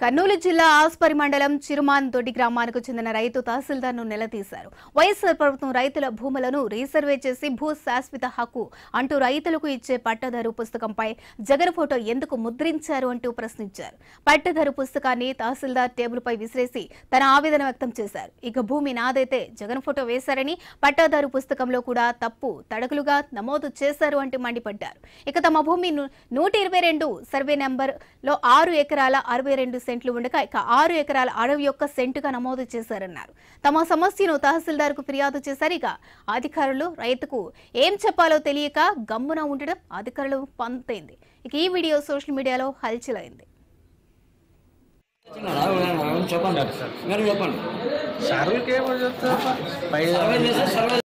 కర్నూలు జిల్లా ఆస్పరి మండలం చిరుమాన్ దొడ్డి గ్రామానికి చెందిన రైతు తహసీల్దార్ను నిలదీశారు వైఎస్ఆర్ ప్రభుత్వం రైతుల భూములను రీసర్వే చేసి భూ శాశ్వత హక్కు అంటూ రైతులకు ఇచ్చే పట్టదారు పుస్తకంపై జగన్ ఫోటో ఎందుకు ముద్రించారు అంటూ ప్రశ్నించారు పట్టదారు పుస్తకాన్ని తహసీల్దార్ టేబుల్పై విసిరేసి తన ఆవేదన వ్యక్తం చేశారు ఇక భూమి నాదైతే జగన్ ఫోటో వేశారని పట్టాదారు పుస్తకంలో కూడా తప్పు తడకలుగా నమోదు చేశారు అంటూ మండిపడ్డారు ఇక తమ భూమి ను- నూట ఇరవై రెండు సర్వే నెంబర్ లో ఆరు ఎకరాల అరవై రెండు సెంట్లు ఉండగా ఇక ఆరు ఎకరాల అడవి యొక్క సెంటుగా నమోదు చేశారన్నారు తమ సమస్యను తహసీల్దార్ కు ఫిర్యాదు చేశారు ఇక అధికారులు రైతుకు ఏం చెప్పాలో తెలియక గమ్మున ఉండడం అధికారులు పంతైంది ఇక ఈ వీడియో సోషల్ మీడియాలో హల్చల్ అయింది చెప్పండి మీరు చెప్పండి సర్వేకి ఏమో చెప్తారు పై సర్వే చేస్తే సర్వే